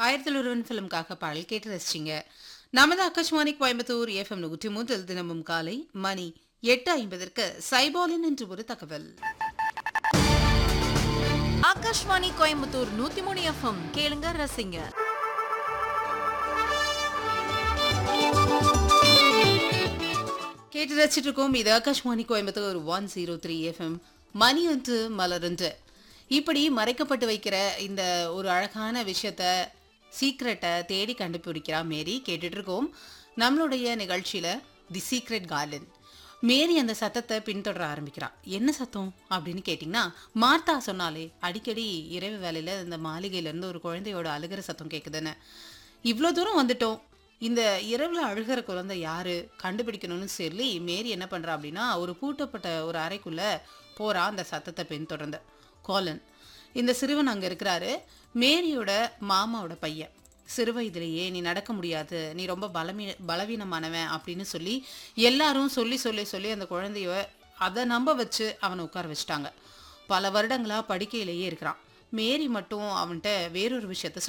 ஆயிரத்தில் ஒருவன் ஃபிலிம்காக பாடல் கேட்டு ரசிச்சிங்க நமது ஆகாஷ்வாணி கோயம்புத்தூர் எஃப்எம் நூற்றி மூன்றில் தினமும் காலை மணி எட்டு ஐம்பதற்கு சைபாலின் என்று ஒரு தகவல் ஆகாஷ்வாணி கோயம்புத்தூர் நூத்தி மூணு எஃப்எம் கேளுங்க ரசிங்க கேட்டு ரசிச்சிட்டு இருக்கோம் இது Akashvani Coimbatore one zero three FM மணி ஒன்று மலரொன்று இப்படி மறைக்கப்பட்டு வைக்கிற இந்த ஒரு அழகான விஷயத்த சீக்ரெட்டை தேடி கண்டுபிடிக்கிறா மேரி கேட்டுட்டு இருக்கோம் நம்மளுடைய நிகழ்ச்சியில தி சீக்ரெட் கார்டன் மேரி அந்த சத்தத்தை பின்தொடர ஆரம்பிக்கிறா என்ன சத்தம் அப்படின்னு கேட்டிங்கன்னா மார்த்தா சொன்னாலே அடிக்கடி இரவு வேலையில இந்த மாளிகையில இருந்து ஒரு குழந்தையோட அழுகிற சத்தம் கேட்குதுன்னு இவ்வளோ தூரம் வந்துட்டோம் இந்த இரவுல அழுகிற குழந்தை யாரு கண்டுபிடிக்கணும்னு சொல்லி மேரி என்ன பண்றா அப்படின்னா ஒரு பூட்டப்பட்ட ஒரு அறைக்குள்ள போறா அந்த சத்தத்தை பின்தொடர்ந்து கோலன் இந்த சிறுவன் அங்க இருக்கிறாரு மேரியோட மாமாவோட பையன் சிறு வயதிலேயே நீ நடக்க முடியாது நீ ரொம்ப பலமீ பலவீனமானவன் அப்படின்னு சொல்லி எல்லாரும் சொல்லி சொல்லி சொல்லி அந்த குழந்தைய அதை நம்ப வச்சு அவனை உட்கார வச்சுட்டாங்க பல வருடங்களா படுக்கையிலேயே இருக்கிறான் மேரி மட்டும் அவன்கிட்ட வேறொரு விஷயத்த